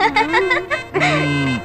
ம்,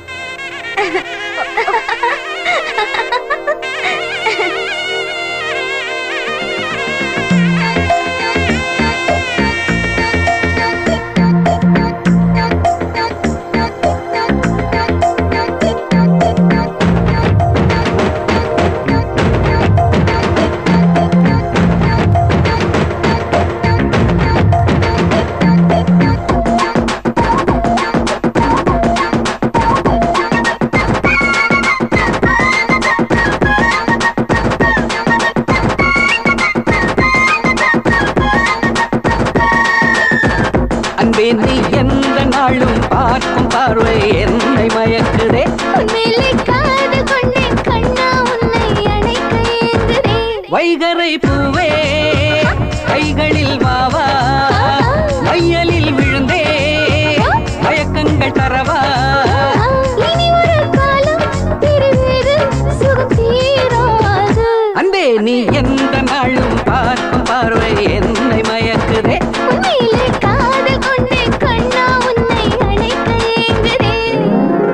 அன்பே நீ எந்த நாளும் பார்க்கும் பார்வை என்னை மயக்குதே உன்மேலே காதல் கொண்டேன் கண்ணா உன்னை அணைக்க ஏங்குறேன் வைகரை பூவே கைகளில் வாவா மையலில் விழுந்தே மயக்கங்கள் தரவா இனி ஒரு காலம் பிரிவேது சுகம் தீராது அன்பே நீ எந்த நாளும் பார்க்கும் பார்வை என்னை மயக்குதே உன்மேலே காதல் கொண்டேன் கண்ணா உன்னை அணைக்க ஏங்குறேன்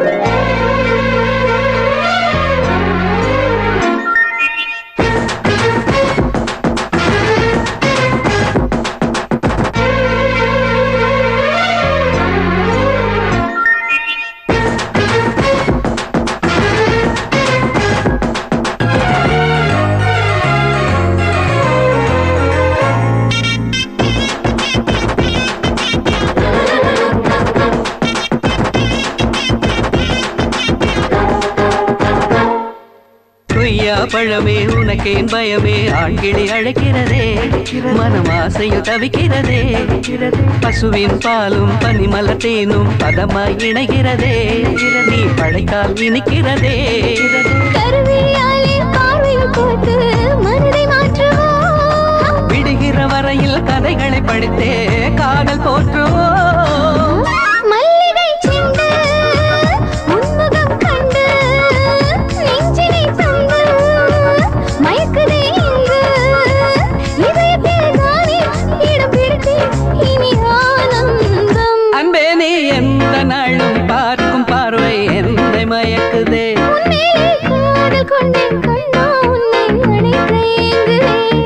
கொய்யா பழமே உனக்கேன் பயமே ஆண்கிளி அழைக்கிறதே மனம் ஆசையில் தவிக்கிறதே பசுவின் பாலும் பனிமலர் தேனும் பதமாய் இணைகிறதே நீ பழைத்தால் இனிக்கிறதே கருவிழியாலே பார்வையில் போட்டு மனதை மாற்றுவோம் விடுகிற வரையில் கதைகளை படித்தே காதல் போற்றுவோம் மல்லிகை செண்டு உன்முகம் கண்டு நெஞ்சினை தந்து மயக்குதே இங்கு இதயத்தில் தானே இடம் பிடித்தேன் இனி ஆனந்தம் அன்பே நீ எந்த நாளும் பார்க்கும் பார்வை என்னை மயக்குதே உன்மேலே காதல் கொண்டேன் கண்ணா உன்னை அணைக்க ஏங்குறேன்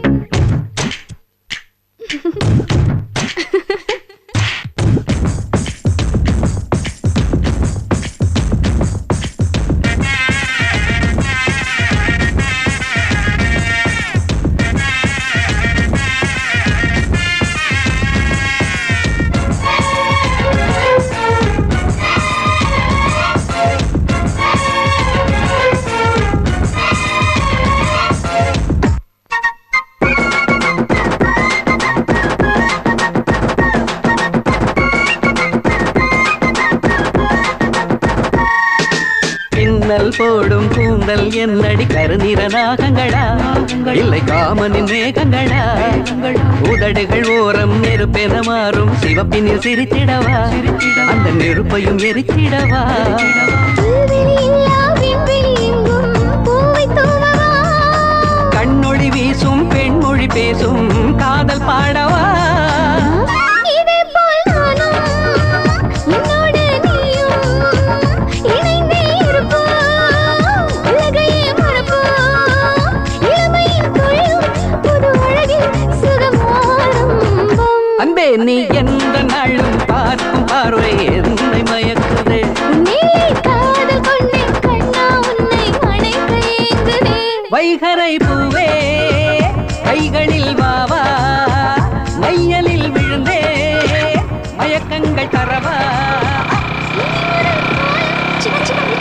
பின்னல் போடும் கூந்தல் என்னடி கருநிற நாகங்களா இல்லை காமனின் மேகங்களா உதடுகள் ஓரம் நெருப்பென மாறும் சிவப்பினில் சிரித்திடவா அந்த நெருப்பையும் எரித்திடவா புல்வெளி இல்லா விண்வெளி எங்கும் பூவை தூவவா கண்ணொளி வீசும் பெண்மொழி பேசும் காதல் பாடவா இதேபோல் நானும் என்னோடு நீயும் இணைந்தே இருப்போம் உலகையே மறப்போம் இளமையின் தொழிலும் புது அழகில் சுகம் ஆரம்பம் அன்பே நீ எந்த நாளும் பார்க்கும் பார்வை என்னை மயக்குதே உன்னிலே காதல் கொண்டேன் கண்ணா உன்னை அணைக்க ஏங்குறேன் வைகரை பூவே கைகளில் வாவா மையலில் விழுந்தே மயக்கங்கள் தரவா சின்ன சின்ன